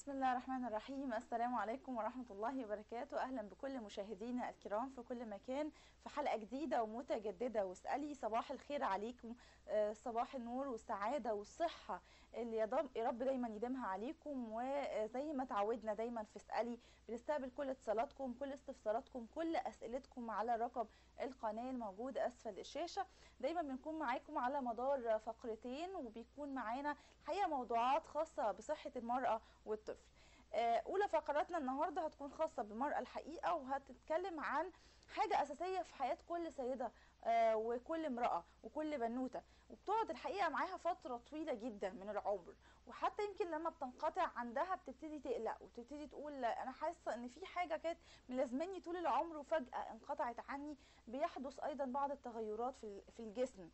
بسم الله الرحمن الرحيم السلام عليكم ورحمة الله وبركاته أهلا بكل مشاهدينا الكرام في كل مكان في حلقة جديدة ومتجددة واسألي صباح الخير عليكم آه، صباح النور والسعادة والصحة اللي يا ضم- يا رب دايما يديمها عليكم وزي ما تعودنا دايما في اسألي بنستقبل كل اتصالاتكم كل استفساراتكم كل أسئلتكم على رقم القناة الموجود أسفل الشاشة دايما بنكون معاكم على مدار فقرتين وبيكون معانا الحقيقة موضوعات خاصة بصحة المرأة والطفل آه، أولى فقراتنا النهاردة هتكون خاصة بالمرأة الحقيقة وهتتكلم عن حاجة أساسية في حياة كل سيدة آه، وكل امرأة وكل بنوتة وبتقعد الحقيقة معاها فترة طويلة جدا من العمر وحتى يمكن لما بتنقطع عندها بتبتدي تقلق وتبتدي تقول لا، أنا حاسة إن في حاجة كانت ملازماني طول العمر وفجأة انقطعت عني بيحدث أيضا بعض التغيرات في ال- في الجسم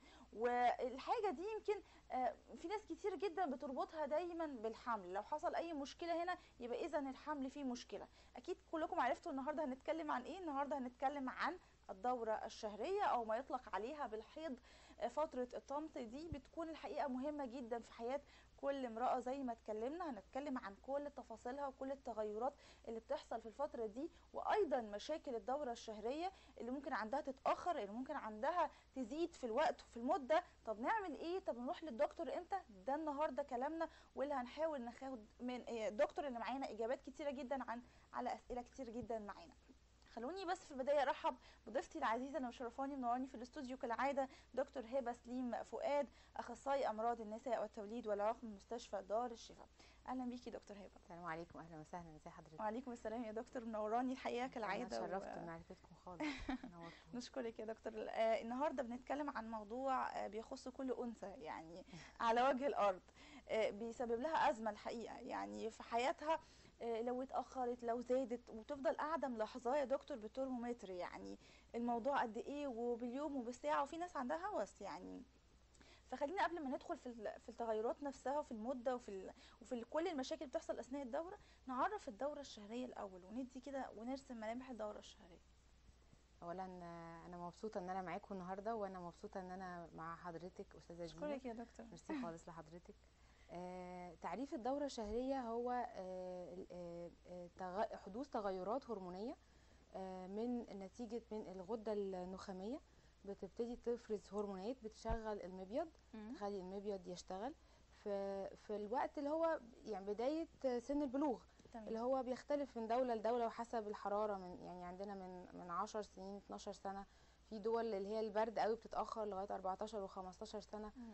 والحاجة دي يمكن آه، في ناس كتير جدا بتربطها دايما بالحمل لو حصل اي مشكله هنا يبقى اذا الحمل فيه مشكله اكيد كلكم عرفتوا النهارده هنتكلم عن ايه النهارده هنتكلم عن الدورة الشهرية أو ما يطلق عليها بالحيض آه، فترة الطمس دي بتكون الحقيقة مهمة جدا في حياة كل امرأة زي ما اتكلمنا هنتكلم عن كل تفاصيلها وكل التغيرات اللي بتحصل في الفترة دي وأيضا مشاكل الدورة الشهرية اللي ممكن عندها تتأخر اللي ممكن عندها تزيد في الوقت وفي المدة طب نعمل ايه طب نروح للدكتور امتى ده النهارده كلامنا واللي هنحاول ناخد من آه، الدكتور اللي معانا اجابات كتيره جدا عن على اسئله كتير جدا معانا خلوني بس في البدايه ارحب بضيفتي العزيزه اللي مشرفاني منوراني في الاستوديو كالعاده دكتور هبه سليم فؤاد اخصائي امراض النساء والتوليد والعقم من مستشفى دار الشفاء اهلا بيكي دكتور هبه السلام عليكم اهلا وسهلا ازي حضرتك وعليكم السلام يا دكتور منوراني الحقيقه انا كالعاده اتشرفت و- بمعرفتكم خالص نورتوا نشكرك يا دكتور آه، النهارده بنتكلم عن موضوع آه، بيخص كل انثى يعني على وجه الارض آه، بيسبب لها ازمه الحقيقه يعني في حياتها آه، لو اتاخرت لو زادت وتفضل قاعده ملاحظاه يا دكتور بالترمومتر يعني الموضوع قد ايه وباليوم وبالساعه وفي ناس عندها هوس يعني فخلينا قبل ما ندخل في ال- في التغيرات نفسها وفي المده وفي ال... وفي ال- كل المشاكل اللي بتحصل اثناء الدوره نعرف الدوره الشهريه الاول وندي كده ونرسم ملامح الدوره الشهريه اولا آه، انا مبسوطه ان انا معاكم النهارده وانا مبسوطه ان انا مع حضرتك استاذه اشكرك جينا يا دكتور ميرسي خالص لحضرتك آه، تعريف الدوره الشهريه هو آه، ال- آه، آه، تغ- حدوث تغيرات هرمونيه آه، من نتيجه من الغده النخاميه بتبتدي تفرز هرمونات بتشغل المبيض مم. تخلي المبيض يشتغل في في الوقت اللي هو يعني بدايه سن البلوغ تمام. اللي هو بيختلف من دولة لدولة وحسب الحرارة من يعني عندنا من من 10 سنين 12 سنة في دول اللي هي البرد قوي بتتأخر لغاية 14 و15 سنة مم.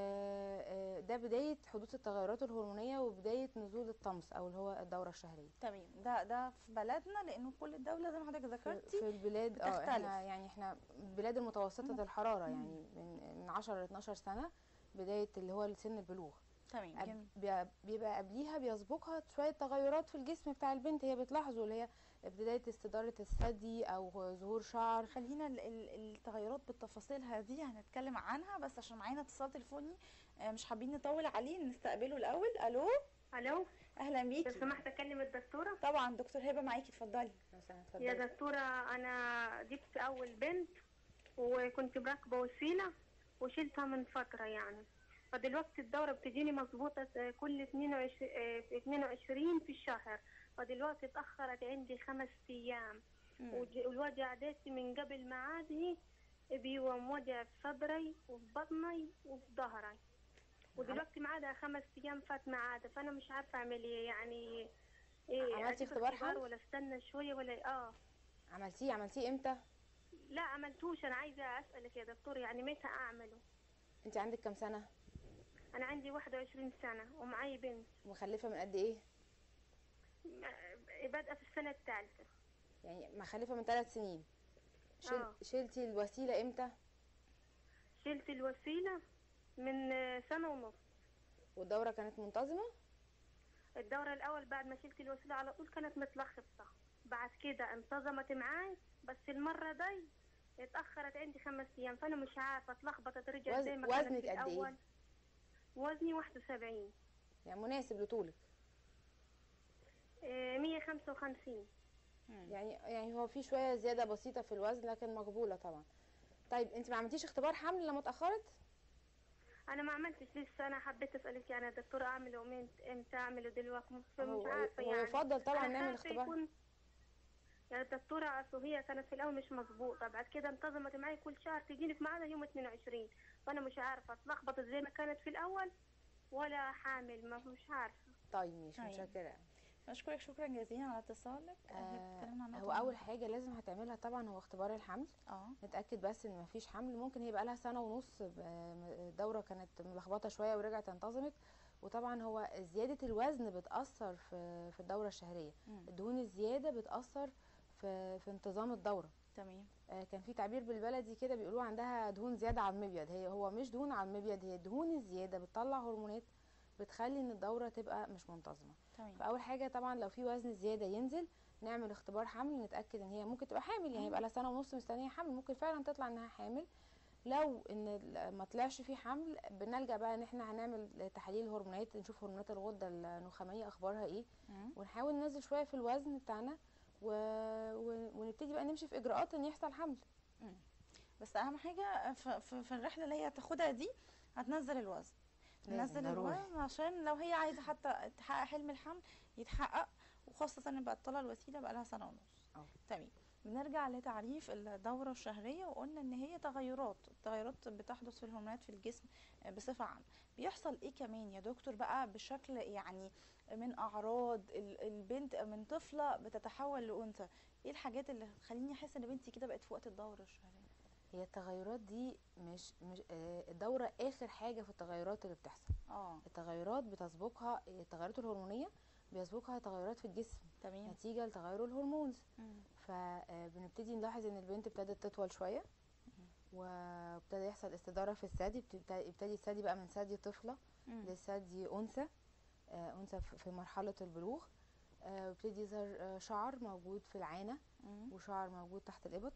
آه، آه، ده بداية حدوث التغيرات الهرمونية وبداية نزول الطمس أو اللي هو الدورة الشهرية تمام ده ده في بلدنا لانه كل الدوله زي ما حضرتك في, ذكرتي في البلاد اه بتختلف. احنا يعني احنا البلاد المتوسطة مم. الحرارة يعني من من 10 ل 12 سنة بداية اللي هو سن البلوغ تمام أب- جميل بي- بيبقى قبليها بيسبقها شويه تغيرات في الجسم بتاع البنت هي بتلاحظه اللي هي بدايه استداره الثدي او ظهور شعر خلينا ال- ال- التغيرات بالتفاصيل دي هنتكلم عنها بس عشان معانا اتصال تليفوني آه، مش حابين نطول عليه نستقبله الاول الو الو اهلا لو بيكي سمحت اكلم الدكتوره طبعا دكتور هبه معاكي اتفضلي يا دكتوره انا جبت اول بنت وكنت براكبه وسيله وشلتها من فتره يعني فدلوقتي الدوره بتجيني مظبوطه كل 22 آه، 22 في الشهر فدلوقتي اتاخرت عندي خمس ايام وج- والوجع داتي من قبل ميعاده بيوم وجع في صدري وفي بطني وفي ظهري ودلوقتي ميعادها خمس ايام فات ميعادها فانا مش عارفه اعمل ايه يعني ايه عملتي أجيب اختبار حمل؟ ولا استنى شويه ولا اه عملتيه عملتيه امتى لا عملتوش انا عايزه اسالك يا دكتور يعني متى اعمله انت عندك كام سنه انا عندي 21 سنه ومعاي بنت مخلفه من قد ايه م- بادئه في السنه الثالثه يعني مخلفه من ثلاث سنين شل... آه. شلتي الوسيله امتى شلت الوسيله من آه، سنه ونص والدوره كانت منتظمه الدورة الأول بعد ما شلت الوسيلة على طول كانت متلخبطة بعد كده انتظمت معاي بس المرة دي اتأخرت عندي خمس أيام فأنا مش عارفة اتلخبطت رجعت وزن- زي ما كانت وزنك في قد إيه؟ الأول وزني 71 يعني مناسب لطولك آه، 155 يعني يعني هو في شويه زياده بسيطه في الوزن لكن مقبوله طبعا طيب انت ما عملتيش اختبار حمل لما اتاخرت انا ما عملتش لسه انا حبيت اسالك يعني يا دكتوره اعمل يومين امتى اعمله دلوقتي مش هو مش عارفه هو يعني يفضل طبعا أنا نعمل خايفة اختبار يكون- يا دكتورة أصل هي كانت في الأول مش مظبوطة بعد كده انتظمت معي كل شهر تجيني في ميعادها يوم 22 وأنا مش عارفة اتلخبطت زي ما كانت في الأول ولا حامل ما مش عارفة طيب ماشي طيب. متشكره بشكرك شكرا جزيلا على اتصالك آه اتكلمنا عن هو نقطة اول مهمة. حاجه لازم هتعملها طبعا هو اختبار الحمل اه نتاكد بس ان مفيش حمل ممكن هي بقى لها سنه ونص ب- دوره كانت ملخبطه شويه ورجعت انتظمت وطبعا هو زياده الوزن بتاثر في في الدوره الشهريه مم. الدهون الزياده بتاثر في في انتظام الدوره تمام آه، كان في تعبير بالبلدي كده بيقولوا عندها دهون زياده على المبيض هي هو مش دهون على المبيض هي الدهون الزياده بتطلع هرمونات بتخلي ان الدوره تبقى مش منتظمه تمام فاول حاجه طبعا لو في وزن زياده ينزل نعمل اختبار حمل نتاكد ان هي ممكن تبقى حامل يعني يبقى لها سنه ونص مستنيه حمل ممكن فعلا تطلع انها حامل لو ان ال- ما طلعش في حمل بنلجا بقى ان احنا هنعمل تحاليل هرمونات نشوف هرمونات الغده النخاميه اخبارها ايه مم. ونحاول ننزل شويه في الوزن بتاعنا و... و... ونبتدي بقى نمشي في اجراءات ان يحصل حمل بس اهم حاجه في, في, في الرحله اللي هي هتاخدها دي هتنزل الوزن لازم، تنزل ضروري. الوزن عشان لو هي عايزه حتى تحقق حلم الحمل يتحقق وخاصه ان بقت طالعه الوسيله بقى لها سنه ونص اه. تمام بنرجع لتعريف الدوره الشهريه وقلنا ان هي تغيرات تغيرات بتحدث في الهرمونات في الجسم بصفه عامه بيحصل ايه كمان يا دكتور بقى بشكل يعني من اعراض ال- البنت من طفله بتتحول لانثى ايه الحاجات اللي تخليني احس ان بنتي كده بقت في وقت الدوره الشهريه هي التغيرات دي مش مش آه، الدوره اخر حاجه في التغيرات اللي بتحصل اه التغيرات بتسبقها التغيرات الهرمونيه بيسبقها تغيرات في الجسم تمام نتيجه لتغير الهرمونز مم. فبنبتدي نلاحظ ان البنت ابتدت تطول شويه وابتدى يحصل استداره في الثدي بتبت- يبتدي الثدي بقى من ثدي طفله مم. لثدي انثى آه، انثى في في مرحله البلوغ آه، ويبتدي يظهر آه، شعر موجود في العانه مم. وشعر موجود تحت الابط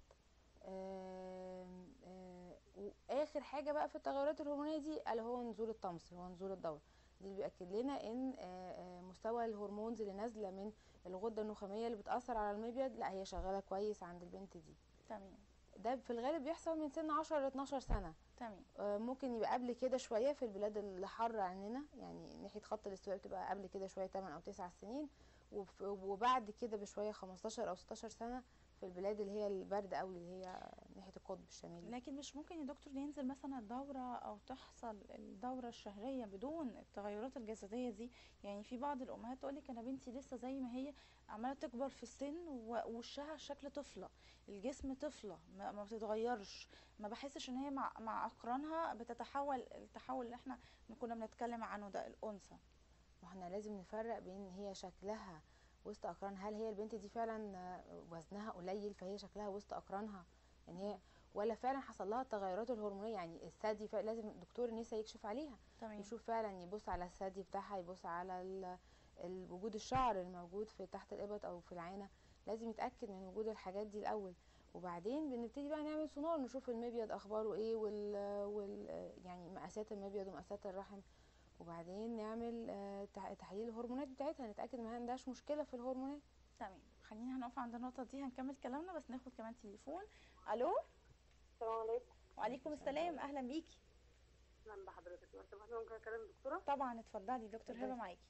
آم، آه، واخر حاجه بقى في التغيرات الهرمونيه دي اللي هو نزول الطمس اللي هو نزول الدوره دي اللي بياكد لنا ان آه، آه، مستوى الهرمونز اللي نازله من الغده النخاميه اللي بتاثر على المبيض لا هي شغاله كويس عند البنت دي تمام ده في الغالب بيحصل من سن 10 ل 12 سنه تمام آه، ممكن يبقى قبل كده شويه في البلاد اللي حر عننا يعني ناحيه خط الاستواء بتبقى قبل كده شويه 8 او 9 سنين وف- وبعد كده بشويه 15 او 16 سنه في البلاد اللي هي البارده قوي اللي هي ناحيه القطب الشمالي لكن مش ممكن يا دكتور ينزل مثلا الدورة أو تحصل الدورة الشهرية بدون التغيرات الجسدية دي يعني في بعض الأمهات تقولك أنا بنتي لسه زي ما هي عمالة تكبر في السن ووشها شكل طفلة الجسم طفلة ما, ما بتتغيرش ما بحسش إن هي مع, مع أقرانها بتتحول التحول اللي احنا كنا بنتكلم عنه ده الأنثى واحنا لازم نفرق بين هي شكلها وسط اقرانها هل هي البنت دي فعلا آه، وزنها قليل فهي شكلها وسط اقرانها يعني هي ولا فعلا حصل لها التغيرات الهرمونيه يعني الثدي فعلا لازم دكتور النساء يكشف عليها تمام يشوف فعلا يبص على الثدي بتاعها يبص على ال- ال- وجود الشعر الموجود في تحت الابط او في العانه لازم يتاكد من وجود الحاجات دي الاول وبعدين بنبتدي بقى نعمل سونار نشوف المبيض اخباره ايه وال, وال يعني مقاسات المبيض ومقاسات الرحم وبعدين نعمل آه، تح- تحليل الهرمونات بتاعتها نتاكد ما عندهاش مشكله في الهرمونات تمام خلينا هنقف عند النقطة دي هنكمل كلامنا بس ناخد كمان تليفون ألو السلام عليكم وعليكم السلام أهلا بيكي اهلا بحضرتك لو سمحت ممكن اكلم الدكتوره طبعا اتفضلي دكتور هبة اتفضلي. معاكي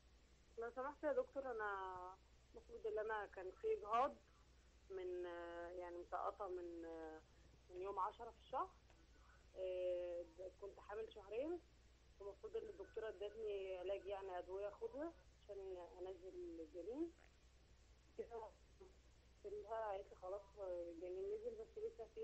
لو سمحت يا دكتور انا المفروض ان انا كان في اجهاض من آه، يعني مسقطه من آه، من يوم 10 في الشهر آه، كنت حامل شهرين المفروض ان الدكتوره ادتني علاج يعني ادويه اخدها عشان انزل الجنين كده قلتلها قالت لي خلاص الجنين نزل بس لسه في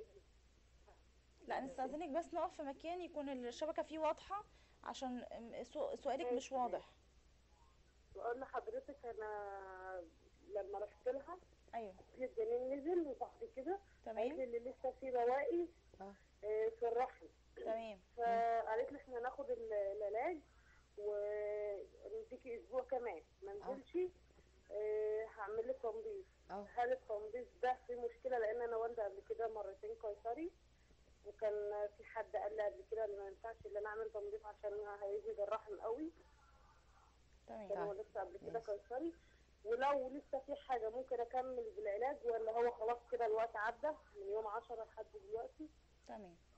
لا نستأذنك بس نقف في مكان يكون الشبكة فيه واضحة عشان ام- سو- سؤالك مش واضح بقول لحضرتك انا لما رحت لها ايوه الجنين نزل وبعد كده قالت تمام لي اللي لسه في بواقي اه. آه، في الرحم تمام فقالت لي احنا ناخد ال- العلاج ونديكي اسبوع كمان ما نزلش آه، هعمل لك تنظيف اه هل التنظيف ده فيه مشكله لان انا والده قبل كده مرتين قيصري وكان في حد قال لي قبل كده ان ما ينفعش ان انا اعمل تنظيف عشان هيزيد الرحم قوي كان تمام هو لسه قبل كده ماشي. قيصري ولو لسه في حاجه ممكن اكمل بالعلاج ولا هو خلاص كده الوقت عدى من يوم 10 لحد دلوقتي تمام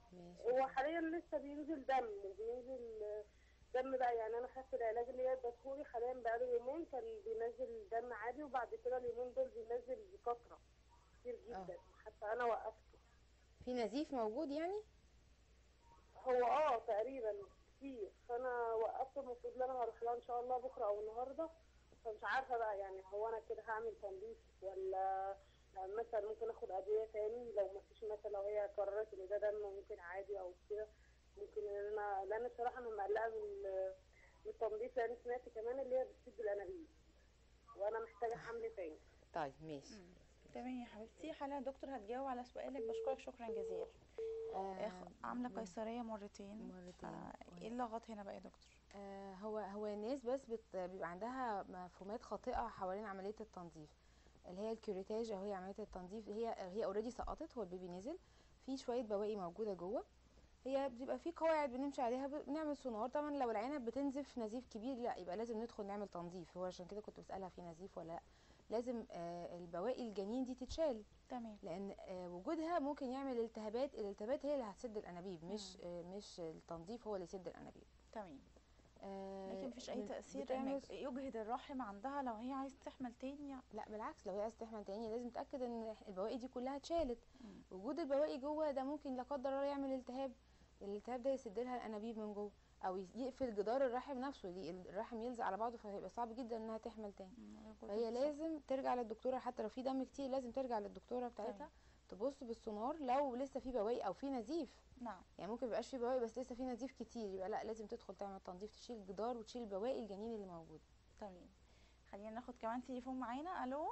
ماشي هو حاليا لسه بينزل دم وبينزل آه، دم بقى يعني انا خدت العلاج اللي هي ادتهولي حاليا بقاله يومين كان بينزل دم عادي وبعد كده اليومين دول بينزل بكثره كتير جدا حتى انا وقفته في نزيف موجود يعني هو اه تقريبا كتير فانا وقفته المفروض ان انا هروح لها ان شاء الله بكره او النهارده فمش عارفه بقى يعني هو انا كده هعمل تنظيف ولا يعني مثلا ممكن اخد ادويه تاني لو ما فيش مثلا لو هي قررت ان ده دم ممكن عادي او كده ممكن ان انا لان الصراحه انا مقلقه من من التنظيف لان سمعت كمان اللي هي بتسد الانابيب وانا محتاجه حمل تاني طيب ماشي تمام يا حبيبتي حالا يا دكتور هتجاوب على سؤالك بشكرك شكرا جزيلا آه إخ- عامله ب- قيصريه مرتين مرتين آه، كويس. ايه اللغط هنا بقى يا دكتور آه، هو هو الناس بس بت بيبقى عندها مفهومات خاطئه حوالين عمليه التنظيف اللي هي الكيوريتاج او هي عمليه التنظيف هي هي اوريدي سقطت هو البيبي نزل في شويه بواقي موجوده جوه هي بتبقى في قواعد بنمشي عليها ب- بنعمل سونار طبعا لو العينه بتنزف نزيف كبير لا يبقى لازم ندخل نعمل تنظيف هو عشان كده كنت بسالها في نزيف ولا لا لازم آه، البواقي الجنين دي تتشال تمام لان آه، وجودها ممكن يعمل التهابات الالتهابات هي اللي هتسد الانابيب مش آه، مش التنظيف هو اللي يسد الانابيب تمام آه، لكن مفيش اي بت- تاثير بتعمل انك يجهد الرحم عندها لو هي عايز تحمل تاني لا بالعكس لو هي عايزه تحمل تاني لازم تتاكد ان البواقي دي كلها اتشالت مم. وجود البواقي جوه ده ممكن لا قدر الله يعمل التهاب الالتهاب ده يسد لها الانابيب من جوه او يقفل جدار الرحم نفسه دي الرحم يلزق على بعضه فهيبقى صعب جدا انها تحمل تاني مم، فهي لازم ترجع للدكتوره حتى لو في دم كتير لازم ترجع للدكتوره بتاعتها تبص بالسونار لو لسه في بواقي او في نزيف نعم يعني ممكن ميبقاش في بواقي بس لسه في نزيف كتير يبقى لا لازم تدخل تعمل تنظيف تشيل الجدار وتشيل بواقي الجنين اللي موجود تمام خلينا ناخد كمان تليفون معانا الو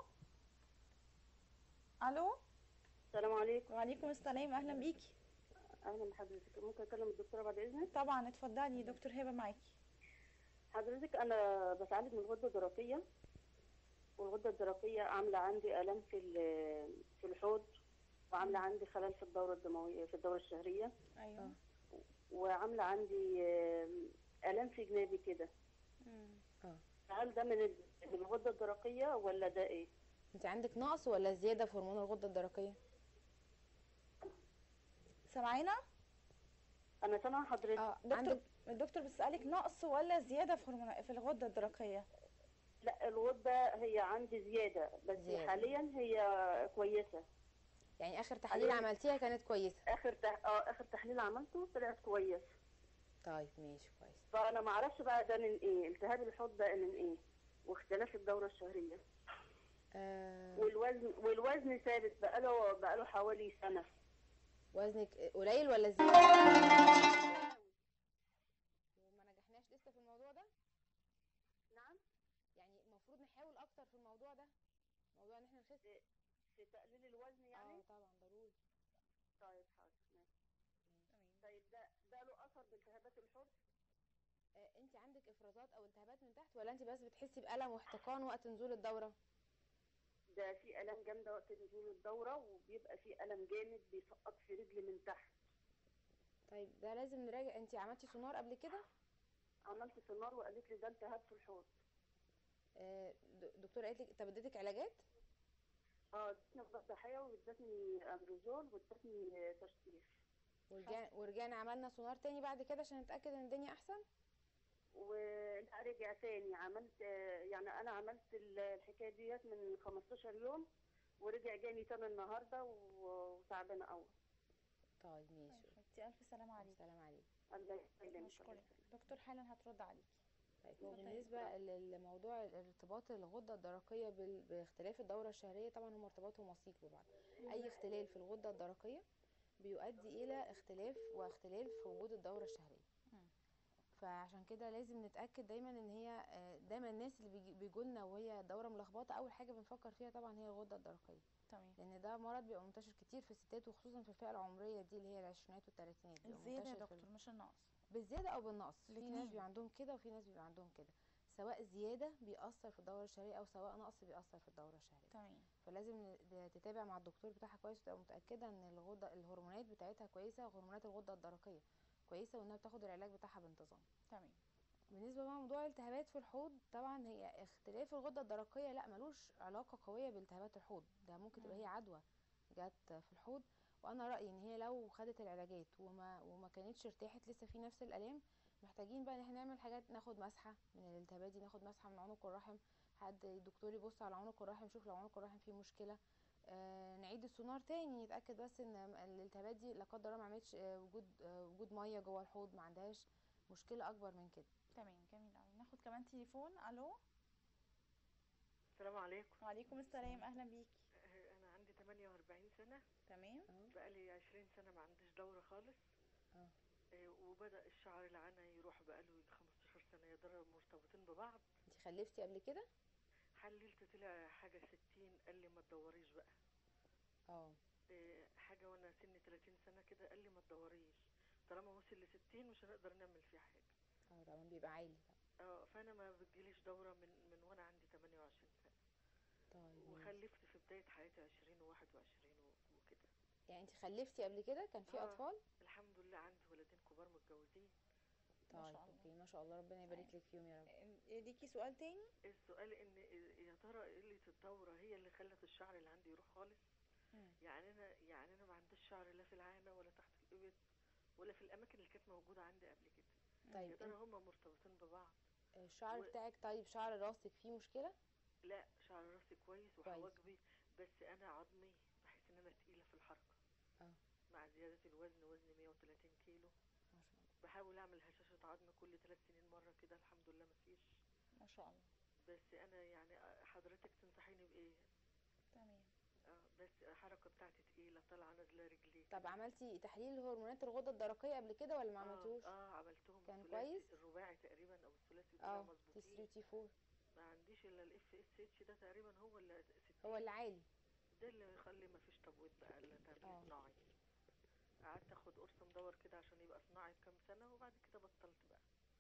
الو السلام عليكم وعليكم السلام اهلا بيكي اهلا بحضرتك ممكن اكلم الدكتوره بعد اذنك طبعا اتفضلي دكتور هبه معاكي حضرتك انا بتعالج من الغده الدرقيه والغده الدرقيه عامله عندي الام في ال- في الحوض وعامله عندي خلل في الدوره الدمويه في الدوره الشهريه ايوه وعامله عندي آم، الام في جنابي كده اه هل ده من ال- من الغده الدرقيه ولا ده ايه انت عندك نقص ولا زياده في هرمون الغده الدرقيه سامعانا انا سامعه حضرتك اه دكتور عندك الدكتور بتسالك نقص ولا زياده في هرمون في الغده الدرقيه لا الغده هي عندي زياده بس زيادة. حاليا هي كويسه يعني اخر تحاليل حاليا- عملتيها كانت كويسه اخر تح... اه اخر تحليل عملته طلعت كويس طيب ماشي كويس فانا ما اعرفش بقى ده من ايه التهاب الحوض ده من ايه واختلاف الدوره الشهريه آه والوزن والوزن ثابت بقاله بقاله حوالي سنه وزنك قليل ولا زياده وما نجحناش لسه في الموضوع ده نعم يعني المفروض نحاول اكتر في الموضوع ده موضوع ان احنا نخس في تقليل الوزن يعني اه طبعا ضروري طيب حاضر ماشي طيب ده ده له اثر بالتهابات الحوض آه انت عندك افرازات او التهابات من تحت ولا انت بس بتحسي بالم واحتقان وقت نزول الدوره ده في الام جامده وقت نزول الدوره وبيبقى في الم جامد بيسقط في رجلي من تحت طيب ده لازم نراجع انت عملتي سونار قبل كده عملت سونار وقالت لي ده التهاب في الحوض آه د- دكتوره قالت لك طب اديتك علاجات اه ادتني مضاد حيوي وادتني امبروزول وادتني تشطيف ورجعنا ورجعنا عملنا سونار تاني بعد كده عشان نتاكد ان الدنيا احسن ورجع رجع تاني عملت آه، يعني انا عملت ال- الحكايه ديت من 15 يوم ورجع جاني تاني النهارده و- وتعبانه قوي طيب ماشي حبيبتي الف سلامه عليكي السلام عليكم الله يسلمك مشكورة دكتور حالا هترد عليكي طيب هو اتفضلي. بالنسبة للموضوع ارتباط الغدة الدرقية بال- باختلاف الدورة الشهرية طبعا هم ارتباطهم وثيق ببعض أي اختلال في الغدة الدرقية بيؤدي إلى اختلاف واختلال في وجود الدورة الشهرية مم. فعشان كده لازم نتأكد دايما ان هي آه، دايما الناس اللي بيجي- بيجولنا وهي دورة ملخبطة أول حاجة بنفكر فيها طبعا هي الغدة الدرقية تمام لأن ده مرض بيبقى منتشر كتير في الستات وخصوصا في الفئة العمرية دي اللي هي العشرينات والتلاتينات بيبقى الزياده يا منتشر في ال- دكتور مش النقص بالزياده او بالنقص في الاتنين. ناس بيبقى عندهم كده وفي ناس بيبقى عندهم كده سواء زياده بيأثر في الدوره الشهريه او سواء نقص بيأثر في الدوره الشهريه تمام فلازم ن- تتابع مع الدكتور بتاعها كويس وتبقى متاكده ان الغده الهرمونات بتاعتها كويسه وهرمونات الغده الدرقيه كويسه وانها بتاخد العلاج بتاعها بانتظام تمام بالنسبه بقى موضوع الالتهابات في الحوض طبعا هي اختلاف الغده الدرقيه لا ملوش علاقه قويه بالتهابات الحوض ده ممكن تبقى مم. هي عدوى جت في الحوض وانا رايي ان هي لو خدت العلاجات وما وما كانتش ارتاحت لسه في نفس الالام محتاجين بقى ان احنا نعمل حاجات ناخد مسحه من الالتهابات دي ناخد مسحه من عنق الرحم حد الدكتور يبص على عنق الرحم يشوف لو عنق الرحم فيه مشكله آه نعيد السونار تاني نتاكد بس ان الالتهابات دي لا قدر الله ما عملتش آه وجود آه وجود ميه جوه الحوض ما عندهاش مشكله اكبر من كده تمام جميل قوي ناخد كمان تليفون الو السلام عليكم وعليكم السلام اهلا بيكي آه، انا عندي 48 سنه تمام بقالي 20 سنه ما عنديش دوره خالص اه. آه، وبدا الشعر العنا يروح بقاله 15 سنه يا ترى مرتبطين ببعض انت خلفتي قبل كده حللت طلع حاجه 60 قال لي ما تدوريش بقى اه آه، حاجه وانا سني 30 سنه كده قال لي ما تدوريش طالما وصل ل 60 مش هنقدر نعمل فيه حاجه اه طبعا بيبقى عالي اه فانا ما بتجيليش دوره من من وانا عندي 28 سنه طيب ماشي. وخلفت في بدايه حياتي 20 و21 وكده يعني انت خلفتي قبل كده كان في آه. اطفال الحمد لله عندي ولدين كبار متجوزين ما طيب شاء الله. اوكي ما شاء الله ربنا يبارك لك فيهم يا رب إيه ليكي سؤال تاني السؤال ان يا ترى قله الدوره هي اللي خلت الشعر اللي عندي يروح خالص مم. يعني انا يعني انا ما عنديش شعر لا في العانه ولا تحت الابط ولا في الاماكن اللي كانت موجوده عندي قبل كده يا طيب ترى انت هما مرتبطين ببعض الشعر و- بتاعك طيب شعر راسك فيه مشكله لا شعر راسي كويس كويس. وحواجبي بس انا عظمي بحس ان انا تقيله في الحركه اه. مع زياده الوزن وزني 130 كيلو ما شاء الله بحاول اعمل هشاشه عظم كل ثلاث سنين مره كده الحمد لله مفيش ما شاء الله بس انا يعني حضرتك تنصحيني بايه تمام اه بس الحركه بتاعتي تقيله طالعه نازله رجلي طب عملتي تحليل هرمونات الغده الدرقيه قبل كده ولا ما آه، عملتوش اه عملتهم كان الثلاثي- كويس؟ الرباعي تقريبا او الثلاثي طلعوا اه تي مظبوطين 3 تي 4 ما عنديش الا الاف اس اتش ده تقريبا هو اللي 60 هو اللي عالي ده اللي يخلي ما فيش تبويض بقى الا آه. تبويض صناعي قعدت اخد قرص مدور كده عشان يبقى صناعي بكام سنه وبعد كده بطلت بقى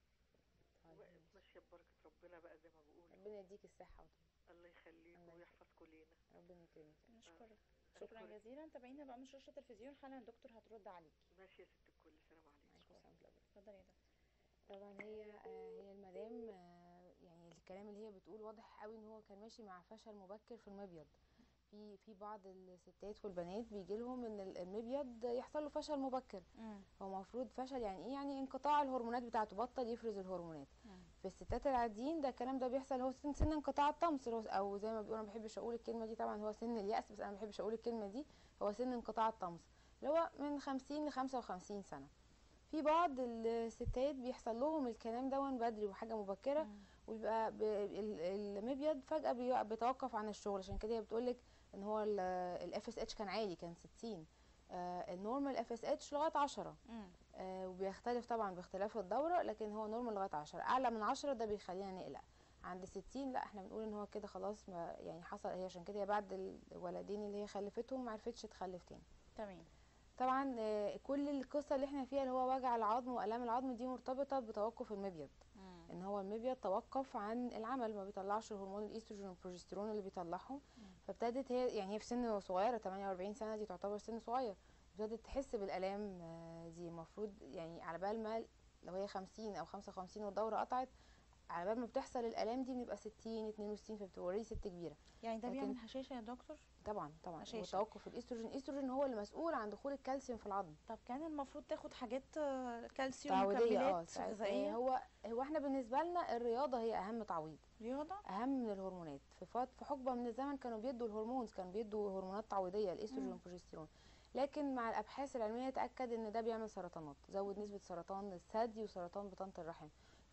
طيب وبقت ماشي. ماشيه ببركه ربنا بقى زي ما بقول ربنا يديك الصحه وطول. الله يخليك الله ويحفظكم لينا ربنا يكرمك نشكرك شكرا أشكرك. جزيلا تابعينا بقى من شاشه التلفزيون حالا الدكتور هترد عليكي ماشي يا ست الكل سلام عليكم عليكم السلام ورحمة الله اتفضلي يا دكتور طبعا هي آه، هي المدام آه، يعني الكلام اللي هي بتقول واضح قوي ان هو كان ماشي مع فشل مبكر في المبيض في في بعض الستات والبنات بيجي لهم ان ال- المبيض يحصل له فشل مبكر هو المفروض فشل يعني ايه يعني انقطاع الهرمونات بتاعته بطل يفرز الهرمونات مم. في الستات العاديين ده الكلام ده بيحصل هو سن, سن انقطاع الطمس اللي هو- او زي ما بيقولوا انا ما بحبش اقول الكلمه دي طبعا هو سن اليأس بس انا ما بحبش اقول الكلمه دي هو سن انقطاع الطمس اللي هو من 50 ل 55 سنه في بعض الستات بيحصل لهم الكلام ده بدري وحاجه مبكره مم. ويبقى ب- ال- المبيض فجاه بي- بيتوقف عن الشغل عشان كده هي بتقولك ان هو الاف اس اتش كان عالي كان 60 آه النورمال اف اس اتش لغايه 10 مم. آه وبيختلف طبعا باختلاف الدوره لكن هو نورمال لغايه 10 اعلى من 10 ده بيخلينا نقلق عند 60 لا احنا بنقول ان هو كده خلاص ما يعني حصل هي عشان كده هي بعد الولدين اللي هي خلفتهم ما عرفتش تخلف تاني تمام طبعا آه، كل القصه اللي احنا فيها اللي هو وجع العظم والام العظم دي مرتبطه بتوقف المبيض مم. ان هو المبيض توقف عن العمل ما بيطلعش هرمون الايستروجين والبروجسترون اللي بيطلعهم فابتدت هي يعني هي في سن صغيره 48 سنه دي تعتبر سن صغير ابتدت تحس بالالام آه، دي المفروض يعني على بال ما لو هي 50 او 55 والدوره قطعت على بال ما بتحصل الالام دي بنبقى 60 62 فبتوري ست كبيره يعني ده لكن- بيعمل هشاشه يا دكتور طبعا طبعا هشاشة. وتوقف الايستروجين الايستروجين هو المسؤول عن دخول الكالسيوم في العظم طب كان المفروض تاخد حاجات آه، كالسيوم تعويضيه اه مكملات ساعات- غذائيه هو هو احنا بالنسبه لنا الرياضه هي اهم تعويض رياضه اهم من الهرمونات في فت... في حقبه من الزمن كانوا بيدوا الهرمونز كانوا بيدوا هرمونات تعويضيه الاستروجين مم. والبروجسترون لكن مع الابحاث العلميه تاكد ان ده بيعمل سرطانات زود نسبه سرطان الثدي وسرطان بطانه الرحم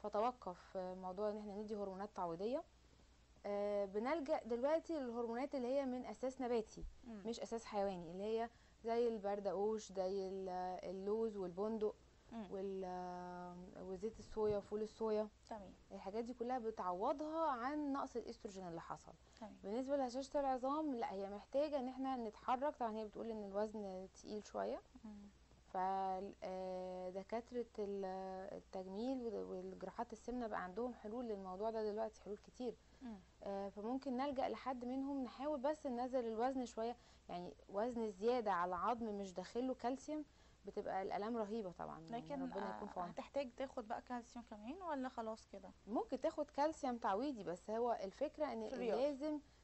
فتوقف آه، موضوع ان احنا ندي هرمونات تعويضيه آه، بنلجا دلوقتي للهرمونات اللي هي من اساس نباتي مم. مش اساس حيواني اللي هي زي البردقوش زي ال- اللوز والبندق مم. وال- آه، وزيت الصويا وفول الصويا تمام الحاجات دي كلها بتعوضها عن نقص الاستروجين اللي حصل تمام بالنسبه لهشاشه العظام لا هي محتاجه ان احنا نتحرك طبعا هي بتقول ان الوزن تقيل شويه مم. فدكاتره التجميل والجراحات السمنه بقى عندهم حلول للموضوع ده دلوقتي حلول كتير مم. آه، فممكن نلجا لحد منهم نحاول بس ننزل الوزن شويه يعني وزن زياده على عظم مش داخله كالسيوم بتبقى الالام رهيبه طبعا يعني لكن ربنا يكون في آه، عونك هتحتاج تاخد بقى كالسيوم كمان ولا خلاص كده ممكن تاخد كالسيوم تعويضي بس هو الفكره ان في الرياضة. لازم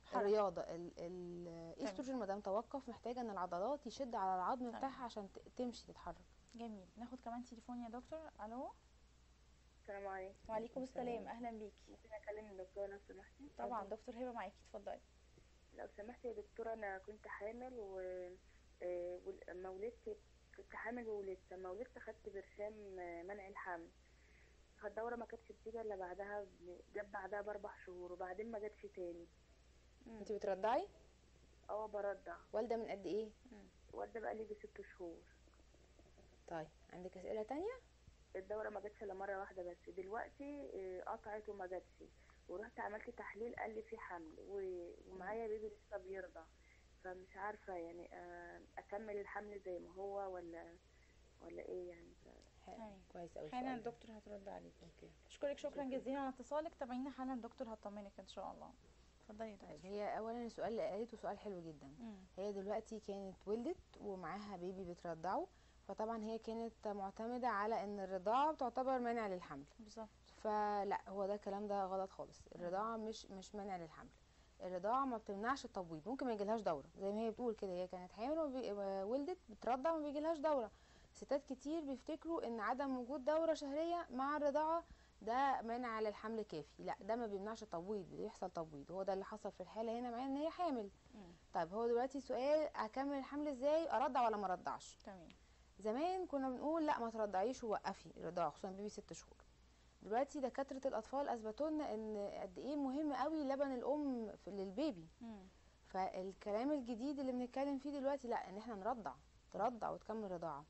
حركة. الرياضه ال- ال- الاستروجين ما دام توقف محتاجه ان العضلات يشد على العظم تمام. بتاعها عشان ت- تمشي تتحرك جميل ناخد كمان تليفون يا دكتور الو السلام عليكم وعليكم السلام اهلا بيكي ممكن اكلم الدكتوره لو سمحتي طبعا دكتور هبه معاكي اتفضلي لو سمحتي يا دكتوره انا كنت حامل و آه، وال- اما ولدت كنت حامل وولدت اما ولدت خدت برشام آه، منع الحمل فالدوره ما كانتش بتيجي الا بعدها ب- جت بعدها باربع شهور وبعدين ما جاتش تاني انت بترضعي اه برضع والده من قد ايه والده بقى لي ست شهور طيب عندك اسئله تانية الدوره ما جاتش الا مره واحده بس دلوقتي آه، قطعت وما جاتش ورحت عملت تحليل قال لي في حمل و- ومعايا بيبي لسه بيرضع فمش عارفه يعني آه، اكمل الحمل زي ما هو ولا ولا ايه يعني ف- حلو. تمام. كويس قوي حالا الدكتور هترد عليكي اشكرك شكرا جزيلا على اتصالك تابعينا حالا الدكتور هتطمنك ان شاء الله اتفضلي يا طيب دكتور هي اولا السؤال اللي قالته سؤال حلو جدا مم. هي دلوقتي كانت ولدت ومعاها بيبي بترضعه فطبعا هي كانت معتمدة على ان الرضاعة بتعتبر مانع للحمل بالظبط فلا هو ده الكلام ده غلط خالص الرضاعة مش مش مانع للحمل الرضاعة ما بتمنعش التبويض ممكن ما يجيلهاش دورة زي ما هي بتقول كده هي كانت حامل وبي- وولدت بترضع وما بيجيلهاش دورة ستات كتير بيفتكروا ان عدم وجود دورة شهرية مع الرضاعة ده مانع للحمل كافي لا ده ما بيمنعش التبويض بيحصل تبويض هو ده اللي حصل في الحالة هنا معايا ان هي حامل مم. طيب هو دلوقتي سؤال اكمل الحمل ازاي ارضع ولا ما ارضعش تمام زمان كنا بنقول لا ما ترضعيش ووقفي الرضاعه خصوصا بيبي ست شهور دلوقتي دكاتره الاطفال اثبتوا لنا ان قد ايه مهم قوي لبن الام في للبيبي مم. فالكلام الجديد اللي بنتكلم فيه دلوقتي لا ان احنا نرضع ترضع وتكمل رضاعه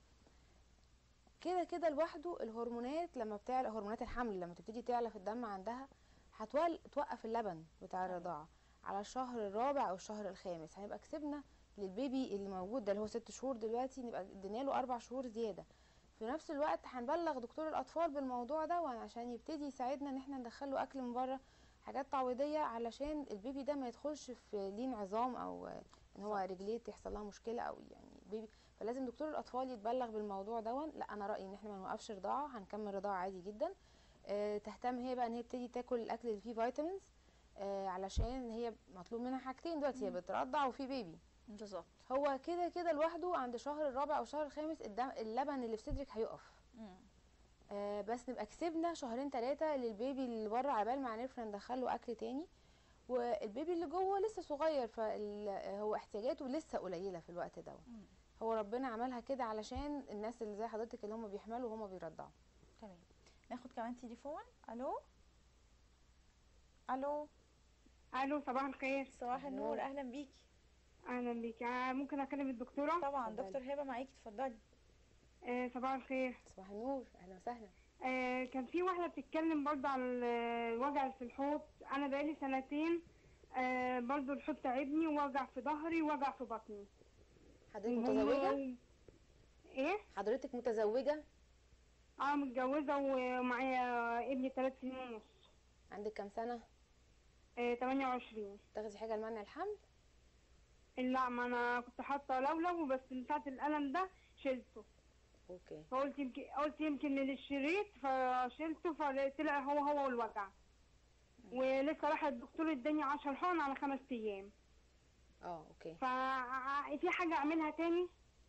كده كده لوحده الهرمونات لما بتعلى هرمونات الحمل لما تبتدي تعلى في الدم عندها هتول توقف اللبن بتاع تمام. الرضاعه على الشهر الرابع او الشهر الخامس هنبقى كسبنا للبيبي اللي موجود ده اللي هو ست شهور دلوقتي نبقى ادينا له اربع شهور زياده في نفس الوقت هنبلغ دكتور الاطفال بالموضوع ده عشان يبتدي يساعدنا ان احنا ندخله اكل من بره حاجات تعويضيه علشان البيبي ده ما يدخلش في لين عظام او ان هو رجليه تحصل لها مشكله او يعني بيبي فلازم دكتور الاطفال يتبلغ بالموضوع دون لا انا رايي ان احنا ما نوقفش رضاعه هنكمل رضاعه عادي جدا آه، تهتم هي بقى ان هي تبتدي تاكل الاكل اللي فيه فيتامينز آه، علشان هي مطلوب منها حاجتين دلوقتي هي بترضع وفي بيبي بالظبط هو كده كده لوحده عند الشهر الرابع او الشهر الخامس الدم اللبن اللي في صدرك هيقف مم. آه بس نبقى كسبنا شهرين ثلاثه للبيبي اللي بره على بال ما عرفنا ندخله اكل تاني والبيبي اللي جوه لسه صغير فهو احتياجاته لسه قليله في الوقت ده مم. هو ربنا عملها كده علشان الناس اللي زي حضرتك اللي هم بيحملوا وهم بيرضعوا تمام ناخد كمان تليفون الو الو الو صباح الخير صباح النور اهلا بيكي اهلا بيك آه، ممكن اكلم الدكتوره طبعا اتفضلي. دكتور هبه معاكي اتفضلي آه، صباح الخير صباح النور اهلا وسهلا آه، كان في واحده بتتكلم برضه على ال- الوجع في الحوض انا بقالي سنتين آه، برضه الحوض تعبني ووجع في ظهري ووجع في بطني حضرتك متزوجه ايه حضرتك متزوجه اه متجوزه ومعايا ابني ثلاث سنين ونص عندك كام سنه آه، 28 تاخدي حاجه لمنع الحمل لا ما انا كنت حاطه لولو بس من ساعه الالم ده شلته اوكي فقلت يمكن قلت يمكن للشريط فشلته فطلع هو هو والوجع ولسه راح الدكتور اداني 10 حقن على خمس ايام اه اوكي ففي حاجه اعملها تاني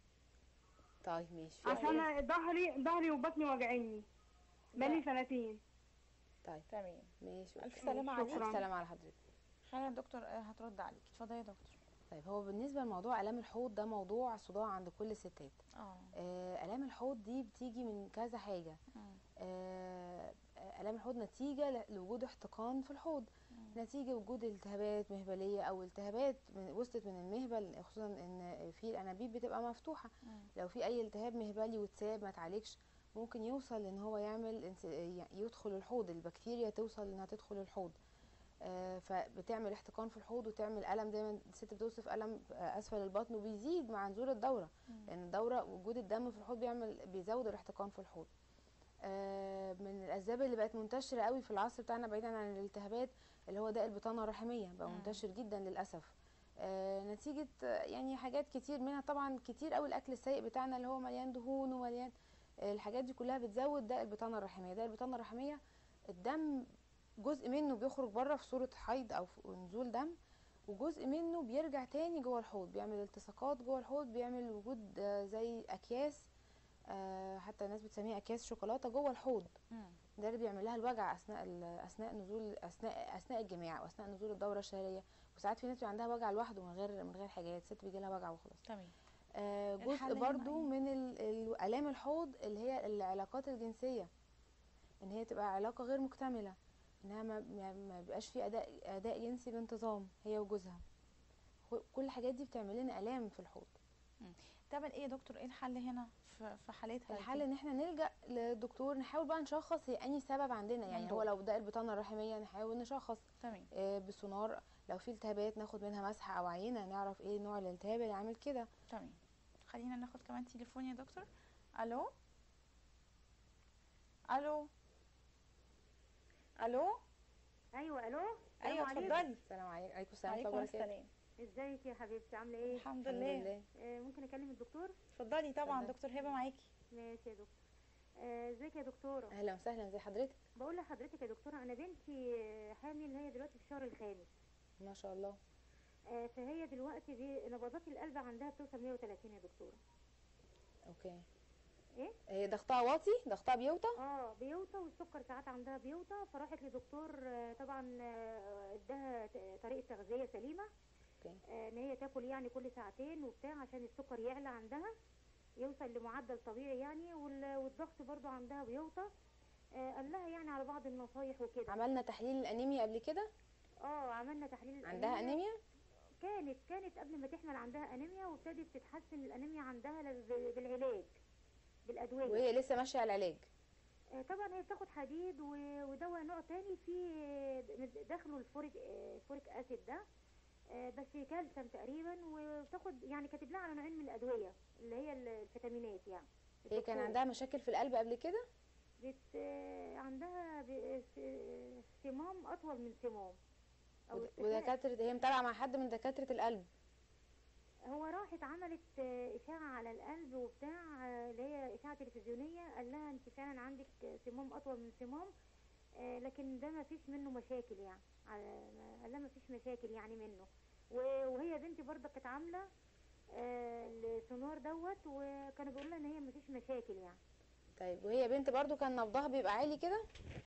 طيب ماشي في عشان أي- ظهري ظهري وبطني واجعيني بقالي سنتين طيب تمام ماشي الف سلامه عليك شكراً. سلام على حضرتك حالا الدكتور آه، هترد عليك اتفضلي يا دكتور طيب هو بالنسبه لموضوع الام الحوض ده موضوع صداع عند كل الستات اه آه، الام الحوض دي بتيجي من كذا حاجه مم. آه، الام الحوض نتيجه ل- لوجود احتقان في الحوض نتيجه وجود التهابات مهبليه او التهابات من وصلت من المهبل خصوصا ان في الانابيب بتبقى مفتوحه مم. لو في اي التهاب مهبلي واتساب ما اتعالجش ممكن يوصل ان هو يعمل انس- ي- يدخل الحوض البكتيريا توصل انها تدخل الحوض آه، فبتعمل احتقان في الحوض وتعمل الم دايما الست بتوصف الم آه، اسفل البطن وبيزيد مع نزول الدوره مم. لان الدوره وجود الدم في الحوض بيعمل بيزود الاحتقان في الحوض آه، من الاسباب اللي بقت منتشره قوي في العصر بتاعنا بعيدا عن الالتهابات اللي هو داء البطانه الرحميه بقى مم. منتشر جدا للاسف آه، نتيجه آه، يعني حاجات كتير منها طبعا كتير قوي الاكل السيء بتاعنا اللي هو مليان دهون ومليان آه، الحاجات دي كلها بتزود داء البطانه الرحميه داء البطانه الرحميه الدم جزء منه بيخرج بره في صوره حيض او في نزول دم وجزء منه بيرجع تاني جوه الحوض بيعمل التصاقات جوه الحوض بيعمل وجود آه، زي اكياس آه، حتى الناس بتسميها اكياس شوكولاته جوه الحوض مم. ده اللي بيعمل لها الوجع اثناء ال- اثناء نزول اثناء اثناء الجماع واثناء نزول الدوره الشهريه وساعات في ناس بيبقى عندها وجع لوحده من غير من غير حاجات ست بيجي لها وجع وخلاص تمام آه، الحل جزء هنا برضو إيه؟ من ال- ال- الام الحوض اللي هي العلاقات الجنسيه ان هي تبقى علاقه غير مكتمله انها ما ما ما بيبقاش في اداء اداء جنسي بانتظام هي وجوزها كل- كل الحاجات دي بتعمل لنا الام في الحوض تعمل ايه يا دكتور ايه الحل هنا في في حالتها الحل دي؟ ان احنا نلجا للدكتور نحاول بقى نشخص هي انهي سبب عندنا يعني هو ممدوح. لو ده البطانه الرحميه نحاول نشخص تمام آه، بسونار لو في التهابات ناخد منها مسحه او عينه نعرف ايه نوع الالتهاب اللي عامل كده تمام خلينا ناخد كمان تليفون يا دكتور الو الو الو ايوه الو السلام ايوه عليكم. اتفضلي السلام عليكم عليكم السلام عليكم ورحمة الله السلام ازيك يا حبيبتي عامله ايه الحمد الحمد لله لله آه ممكن اكلم الدكتور اتفضلي طبعا اتفضلي. دكتور هبه معاكي ماشي يا دكتور آه، ازيك يا دكتوره اهلا وسهلا زي حضرتك بقول لحضرتك يا دكتوره انا بنتي آه، حامل هي دلوقتي في الشهر الخامس ما شاء الله آه، فهي دلوقتي دي نبضات القلب عندها بتوصل 130 يا دكتوره اوكي ايه هي ضغطها واطي ضغطها بيوطى اه بيوطى والسكر ساعات عندها بيوطى فراحت لدكتور آه، طبعا آه، اداها ت- طريقه تغذيه سليمه اوكي آه، ان هي تاكل يعني كل ساعتين وبتاع عشان السكر يعلى عندها يوصل لمعدل طبيعي يعني وال- والضغط برضو عندها بيوطى آه، قال لها يعني على بعض النصايح وكده عملنا تحليل الانيميا قبل كده اه عملنا تحليل عندها الأنيميا. انيميا كانت كانت قبل ما تحمل عندها انيميا وابتدت تتحسن الانيميا عندها ل- ب- بالعلاج بالادويه وهي لسه ماشيه على العلاج آه، طبعا هي بتاخد حديد و- ودواء نوع تاني فيه داخله الفوريك آه، فوريك اسيد ده آه، بس كالسيوم تقريبا وبتاخد يعني كاتب لها على نوعين من الادويه اللي هي ال- الفيتامينات يعني هي كان الدكتور. عندها مشاكل في القلب قبل كده بت... آه، عندها ب- س- صمام اطول من صمام او ود- ارتفاع ودكاتره هي متابعه مع حد من دكاتره القلب هو راحت عملت آه، اشاعه على القلب وبتاع آه، اللي هي اشاعه تلفزيونيه قال لها انت فعلا عندك آه، صمام اطول من صمام آه، لكن ده ما فيش منه مشاكل يعني على- قال لها ما فيش مشاكل يعني منه و- وهي بنتي برضه كانت عامله آه، السونار دوت وكانوا بيقولوا لها ان هي ما فيش مشاكل يعني طيب وهي بنت برضو كان نبضها بيبقى عالي كده